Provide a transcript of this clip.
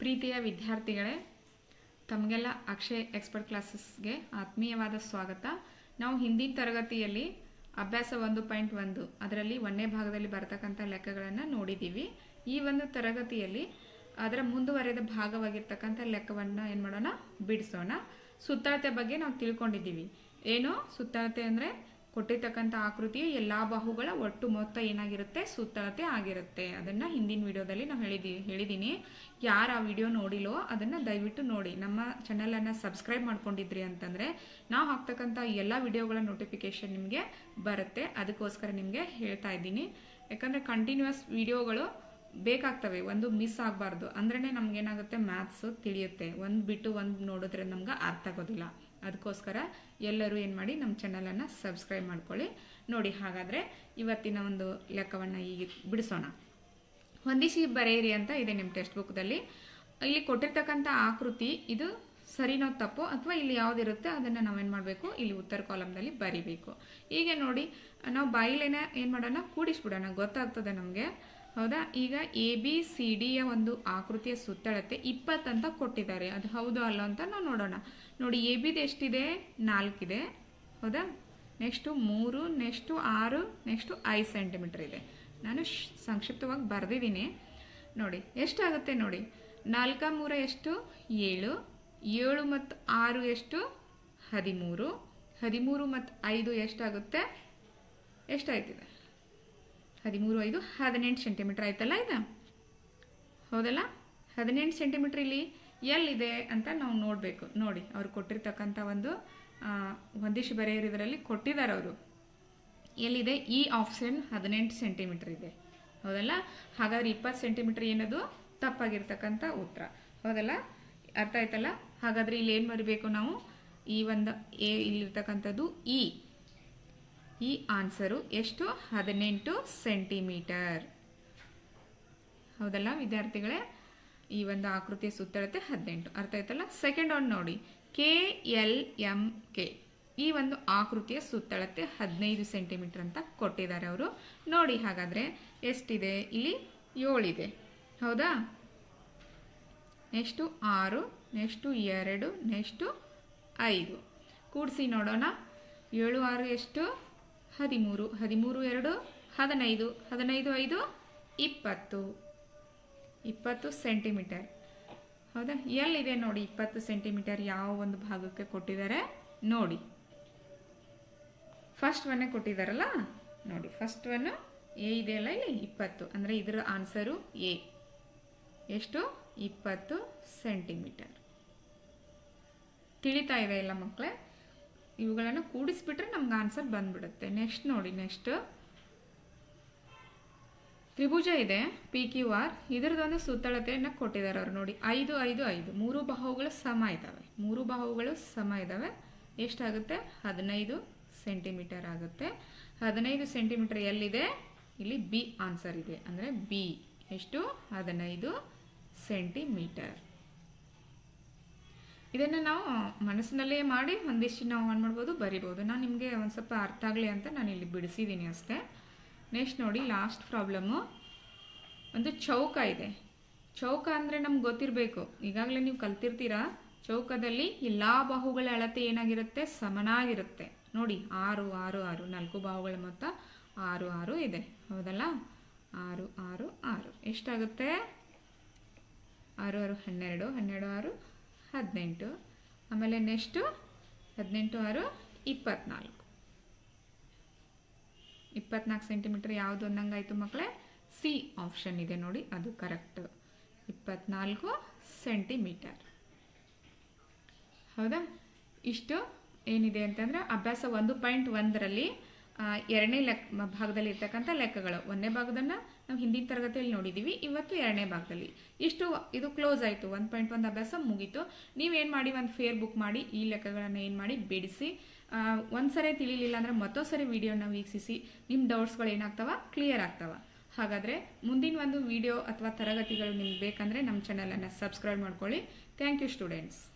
ಪ್ರೀತಿಯ ವಿದ್ಯಾರ್ಥಿಗಳೇ ತಮಗೆಲ್ಲ ಅಕ್ಷಯ್ ಎಕ್ಸ್ಪರ್ಟ್ ಕ್ಲಾಸಸ್ಗೆ ಆತ್ಮೀಯವಾದ ಸ್ವಾಗತ ನಾವು ಹಿಂದಿನ ತರಗತಿಯಲ್ಲಿ ಅಭ್ಯಾಸ ಒಂದು ಪಾಯಿಂಟ್ ಒಂದು ಅದರಲ್ಲಿ ಒಂದನೇ ಭಾಗದಲ್ಲಿ ಬರ್ತಕ್ಕಂಥ ಲೆಕ್ಕಗಳನ್ನು ನೋಡಿದ್ದೀವಿ ಈ ಒಂದು ತರಗತಿಯಲ್ಲಿ ಅದರ ಮುಂದುವರೆದ ಭಾಗವಾಗಿರ್ತಕ್ಕಂಥ ಲೆಕ್ಕವನ್ನು ಏನು ಮಾಡೋಣ ಬಿಡಿಸೋಣ ಸುತ್ತಳತೆ ಬಗ್ಗೆ ನಾವು ತಿಳ್ಕೊಂಡಿದ್ದೀವಿ ಏನು ಸುತ್ತಳತೆ ಅಂದರೆ ಕೊಟ್ಟಿರ್ತಕ್ಕಂಥ ಆಕೃತಿಯ ಎಲ್ಲ ಬಾಹುಗಳ ಒಟ್ಟು ಮೊತ್ತ ಏನಾಗಿರುತ್ತೆ ಸುತ್ತಳತೆ ಆಗಿರುತ್ತೆ ಅದನ್ನು ಹಿಂದಿನ ವಿಡಿಯೋದಲ್ಲಿ ನಾವು ಹೇಳಿದಿ ಹೇಳಿದ್ದೀನಿ ಯಾರು ಆ ವಿಡಿಯೋ ನೋಡಿಲ್ಲೋ ಅದನ್ನು ದಯವಿಟ್ಟು ನೋಡಿ ನಮ್ಮ ಚಾನಲನ್ನು ಸಬ್ಸ್ಕ್ರೈಬ್ ಮಾಡ್ಕೊಂಡಿದ್ರಿ ಅಂತಂದರೆ ನಾವು ಹಾಕ್ತಕ್ಕಂಥ ಎಲ್ಲ ವಿಡಿಯೋಗಳ ನೋಟಿಫಿಕೇಶನ್ ನಿಮಗೆ ಬರುತ್ತೆ ಅದಕ್ಕೋಸ್ಕರ ನಿಮಗೆ ಹೇಳ್ತಾ ಇದ್ದೀನಿ ಯಾಕಂದರೆ ಕಂಟಿನ್ಯೂಸ್ ವಿಡಿಯೋಗಳು ಬೇಕಾಗ್ತವೆ ಒಂದು ಮಿಸ್ ಆಗಬಾರ್ದು ಅಂದ್ರೇ ನಮ್ಗೇನಾಗುತ್ತೆ ಮ್ಯಾಥ್ಸು ತಿಳಿಯುತ್ತೆ ಒಂದು ಬಿಟ್ಟು ಒಂದು ನೋಡಿದ್ರೆ ನಮ್ಗೆ ಅರ್ಥ ಆಗೋದಿಲ್ಲ ಅದಕ್ಕೋಸ್ಕರ ಎಲ್ಲರೂ ಏನು ಮಾಡಿ ನಮ್ಮ ಚಾನಲನ್ನು ಸಬ್ಸ್ಕ್ರೈಬ್ ಮಾಡ್ಕೊಳ್ಳಿ ನೋಡಿ ಹಾಗಾದರೆ ಇವತ್ತಿನ ಒಂದು ಲೆಕ್ಕವನ್ನು ಈಗ ಬಿಡಿಸೋಣ ಹೊಂದಿಸಿ ಬರೆಯಿರಿ ಅಂತ ಇದೆ ನಿಮ್ಮ ಟೆಕ್ಸ್ಟ್ ಬುಕ್ದಲ್ಲಿ ಇಲ್ಲಿ ಕೊಟ್ಟಿರ್ತಕ್ಕಂಥ ಆಕೃತಿ ಇದು ಸರಿನೋ ತಪ್ಪು ಅಥವಾ ಇಲ್ಲಿ ಯಾವುದಿರುತ್ತೆ ಅದನ್ನು ನಾವೇನು ಮಾಡಬೇಕು ಇಲ್ಲಿ ಉತ್ತರ ಕಾಲಮ್ನಲ್ಲಿ ಬರಿಬೇಕು ಈಗ ನೋಡಿ ನಾವು ಬಾಯಿಲೇನೆ ಏನು ಮಾಡೋಣ ಕೂಡಿಸ್ಬಿಡೋಣ ಗೊತ್ತಾಗ್ತದೆ ನಮಗೆ ಹೌದಾ ಈಗ ಎ ಬಿ ಸಿ ಡಿಯ ಒಂದು ಆಕೃತಿಯ ಸುತ್ತಳತೆ ಇಪ್ಪತ್ತಂತ ಕೊಟ್ಟಿದ್ದಾರೆ ಅದು ಹೌದು ಅಲ್ಲ ಅಂತ ನಾವು ನೋಡೋಣ ನೋಡಿ ಎ ಬಿದು ಎಷ್ಟಿದೆ ನಾಲ್ಕಿದೆ ಹೌದಾ ನೆಕ್ಸ್ಟು ಮೂರು ನೆಕ್ಸ್ಟು ಆರು ನೆಕ್ಸ್ಟು ಐದು ಸೆಂಟಿಮೀಟರ್ ಇದೆ ನಾನು ಶ್- ಸಂಕ್ಷಿಪ್ತವಾಗಿ ಬರೆದಿದ್ದೀನಿ ನೋಡಿ ಎಷ್ಟಾಗುತ್ತೆ ನೋಡಿ ನಾಲ್ಕ ಮೂರ ಎಷ್ಟು ಏಳು ಏಳು ಮತ್ತು ಆರು ಎಷ್ಟು ಹದಿಮೂರು ಹದಿಮೂರು ಮತ್ತು ಐದು ಎಷ್ಟಾಗುತ್ತೆ ಎಷ್ಟಾಯ್ತಿದೆ ಹದಿಮೂರು ಐದು ಹದಿನೆಂಟು ಸೆಂಟಿಮೀಟರ್ ಆಯ್ತಲ್ಲ ಇದು ಹೌದಲ್ಲ ಹದಿನೆಂಟು ಸೆಂಟಿಮೀಟ್ರ್ ಇಲ್ಲಿ ಎಲ್ಲಿದೆ ಅಂತ ನಾವು ನೋಡಬೇಕು ನೋಡಿ ಅವ್ರು ಕೊಟ್ಟಿರ್ತಕ್ಕಂಥ ಒಂದು ಆ, ಹೊಂದಿಸಿ ಬರೆಯೋದ್ರಲ್ಲಿ ಕೊಟ್ಟಿದ್ದಾರೆ ಅವರು ಎಲ್ಲಿದೆ ಈ ಆಪ್ಷನ್ ಹದಿನೆಂಟು ಸೆಂಟಿಮೀಟರ್ ಇದೆ ಹೌದಲ್ಲ ಹಾಗಾದ್ರೆ ಇಪ್ಪತ್ತು ಸೆಂಟಿಮೀಟರ್ ಏನದು ತಪ್ಪಾಗಿರ್ತಕ್ಕಂಥ ಉತ್ತರ ಹೌದಲ್ಲ ಅರ್ಥ ಆಯ್ತಲ್ಲ ಹಾಗಾದ್ರೆ ಇಲ್ಲಿ ಏನು ಬರಬೇಕು ನಾವು ಈ ಒಂದು ಎ ಇಲ್ಲಿರ್ತಕ್ಕಂಥದ್ದು ಇ ಈ ಆನ್ಸರು ಎಷ್ಟು ಹದಿನೆಂಟು ಸೆಂಟಿಮೀಟರ್ ಹೌದಲ್ಲ ವಿದ್ಯಾರ್ಥಿಗಳೇ ಈ ಒಂದು ಆಕೃತಿಯ ಸುತ್ತಳತೆ ಹದಿನೆಂಟು ಅರ್ಥ ಆಯ್ತಲ್ಲ ಸೆಕೆಂಡ್ ಒನ್ ನೋಡಿ ಕೆ ಎಲ್ ಎಂ ಕೆ ಈ ಒಂದು ಆಕೃತಿಯ ಸುತ್ತಳತೆ ಹದಿನೈದು ಸೆಂಟಿಮೀಟರ್ ಅಂತ ಕೊಟ್ಟಿದ್ದಾರೆ ಅವರು ನೋಡಿ ಹಾಗಾದ್ರೆ ಎಷ್ಟಿದೆ ಇಲ್ಲಿ ಏಳಿದೆ ಹೌದಾ ನೆಕ್ಸ್ಟು ಆರು ನೆಕ್ಸ್ಟು ಎರಡು ನೆಕ್ಸ್ಟು ಐದು ಕೂಡಿಸಿ ನೋಡೋಣ ಏಳು ಆರು ಎಷ್ಟು ಹದಿಮೂರು ಹದಿಮೂರು ಎರಡು ಹದಿನೈದು ಹದಿನೈದು ಐದು ಇಪ್ಪತ್ತು ಇಪ್ಪತ್ತು ಸೆಂಟಿಮೀಟರ್ ಹೌದಾ ಎಲ್ಲಿದೆ ನೋಡಿ ಇಪ್ಪತ್ತು ಸೆಂಟಿಮೀಟರ್ ಯಾವ ಒಂದು ಭಾಗಕ್ಕೆ ಕೊಟ್ಟಿದ್ದಾರೆ ನೋಡಿ ಫಸ್ಟ್ ಒನ್ನೇ ಕೊಟ್ಟಿದ್ದಾರಲ್ಲ ನೋಡಿ ಫಸ್ಟ್ ಒನ್ ಎ ಇದೆಯಲ್ಲ ಇಲ್ಲಿ ಇಪ್ಪತ್ತು ಅಂದರೆ ಇದರ ಆನ್ಸರು ಎ ಎಷ್ಟು ಇಪ್ಪತ್ತು ಸೆಂಟಿಮೀಟರ್ ತಿಳಿತಾ ಇದೆ ಇಲ್ಲ ಮಕ್ಕಳೇ ಇವುಗಳನ್ನು ಕೂಡಿಸ್ಬಿಟ್ರೆ ನಮ್ಗೆ ಆನ್ಸರ್ ಬಂದ್ಬಿಡುತ್ತೆ ನೆಕ್ಸ್ಟ್ ನೋಡಿ ನೆಕ್ಸ್ಟ್ ತ್ರಿಭುಜ ಇದೆ ಪಿ ಕ್ಯೂ ಆರ್ ಇದರದೊಂದು ಸುತ್ತಳತೆಯನ್ನು ಕೊಟ್ಟಿದ್ದಾರೆ ಅವ್ರು ನೋಡಿ ಐದು ಐದು ಐದು ಮೂರು ಬಾಹುಗಳು ಸಮ ಇದ್ದಾವೆ ಮೂರು ಬಾಹುಗಳು ಸಮ ಇದ್ದಾವೆ ಎಷ್ಟಾಗುತ್ತೆ ಹದಿನೈದು ಸೆಂಟಿಮೀಟರ್ ಆಗುತ್ತೆ ಹದಿನೈದು ಸೆಂಟಿಮೀಟರ್ ಎಲ್ಲಿದೆ ಇಲ್ಲಿ ಬಿ ಆನ್ಸರ್ ಇದೆ ಅಂದರೆ ಬಿ ಎಷ್ಟು ಹದಿನೈದು ಸೆಂಟಿಮೀಟರ್ ಇದನ್ನು ನಾವು ಮನಸ್ಸಿನಲ್ಲೇ ಮಾಡಿ ಒಂದಿಷ್ಟು ನಾವು ಏನು ಮಾಡ್ಬೋದು ಬರಿಬೋದು ನಾನು ನಿಮಗೆ ಒಂದು ಸ್ವಲ್ಪ ಅರ್ಥ ಆಗಲಿ ಅಂತ ನಾನು ಇಲ್ಲಿ ಬಿಡಿಸಿದ್ದೀನಿ ಅಷ್ಟೇ ನೆಕ್ಸ್ಟ್ ನೋಡಿ ಲಾಸ್ಟ್ ಪ್ರಾಬ್ಲಮ್ಮು ಒಂದು ಚೌಕ ಇದೆ ಚೌಕ ಅಂದರೆ ನಮ್ಗೆ ಗೊತ್ತಿರಬೇಕು ಈಗಾಗಲೇ ನೀವು ಕಲ್ತಿರ್ತೀರಾ ಚೌಕದಲ್ಲಿ ಎಲ್ಲ ಬಾಹುಗಳ ಅಳತೆ ಏನಾಗಿರುತ್ತೆ ಸಮನಾಗಿರುತ್ತೆ ನೋಡಿ ಆರು ಆರು ಆರು ನಾಲ್ಕು ಬಾಹುಗಳ ಮೊತ್ತ ಆರು ಆರು ಇದೆ ಹೌದಲ್ಲ ಆರು ಆರು ಆರು ಎಷ್ಟಾಗುತ್ತೆ ಆರು ಆರು ಹನ್ನೆರಡು ಹನ್ನೆರಡು ಆರು ಹದಿನೆಂಟು ಆಮೇಲೆ ನೆಕ್ಸ್ಟು ಹದಿನೆಂಟು ಆರು ಇಪ್ಪತ್ನಾಲ್ಕು ಇಪ್ಪತ್ನಾಲ್ಕು ಸೆಂಟಿಮೀಟರ್ ಯಾವುದು ಅಂದಂಗಾಯ್ತು ಮಕ್ಕಳೇ ಸಿ ಆಪ್ಷನ್ ಇದೆ ನೋಡಿ ಅದು ಕರೆಕ್ಟ್ ಇಪ್ಪತ್ನಾಲ್ಕು ಸೆಂಟಿಮೀಟರ್ ಹೌದಾ ಇಷ್ಟು ಏನಿದೆ ಅಂತಂದ್ರೆ ಅಭ್ಯಾಸ ಒಂದು ಪಾಯಿಂಟ್ ಒಂದರಲ್ಲಿ ಆ, ಎರಡನೇ ಲೆಕ್ಕ ಭಾಗದಲ್ಲಿ ಇರ್ತಕ್ಕಂಥ ಲೆಕ್ಕಗಳು ಒಂದನೇ ಭಾಗದನ್ನ ನಾವು ಹಿಂದಿನ ತರಗತಿಯಲ್ಲಿ ನೋಡಿದ್ದೀವಿ ಇವತ್ತು ಎರಡನೇ ಭಾಗದಲ್ಲಿ ಇಷ್ಟು ಇದು ಕ್ಲೋಸ್ ಆಯಿತು ಒನ್ ಪಾಯಿಂಟ್ ಒಂದು ಅಭ್ಯಾಸ ಮುಗೀತು ನೀವೇನು ಮಾಡಿ ಒಂದು ಫೇರ್ ಬುಕ್ ಮಾಡಿ ಈ ಲೆಕ್ಕಗಳನ್ನು ಏನು ಮಾಡಿ ಬಿಡಿಸಿ ಆ, ಒಂದ್ಸರಿ ತಿಳಿಲಿಲ್ಲ ಅಂದ್ರೆ ಮತ್ತೊಂದು ಸರಿ ವಿಡಿಯೋನ ವೀಕ್ಷಿಸಿ ನಿಮ್ಮ ಡೌಟ್ಸ್ಗಳು ಏನಾಗ್ತಾವ ಕ್ಲಿಯರ್ ಆಗ್ತಾವ ಹಾಗಾದರೆ ಮುಂದಿನ ಒಂದು ವಿಡಿಯೋ ಅಥವಾ ತರಗತಿಗಳು ನಿಮ್ಗೆ ಬೇಕಂದರೆ ನಮ್ಮ ಚಾನಲನ್ನು ಸಬ್ಸ್ಕ್ರೈಬ್ ಮಾಡ್ಕೊಳ್ಳಿ ಥ್ಯಾಂಕ್ ಯು ಸ್ಟೂಡೆಂಟ್ಸ್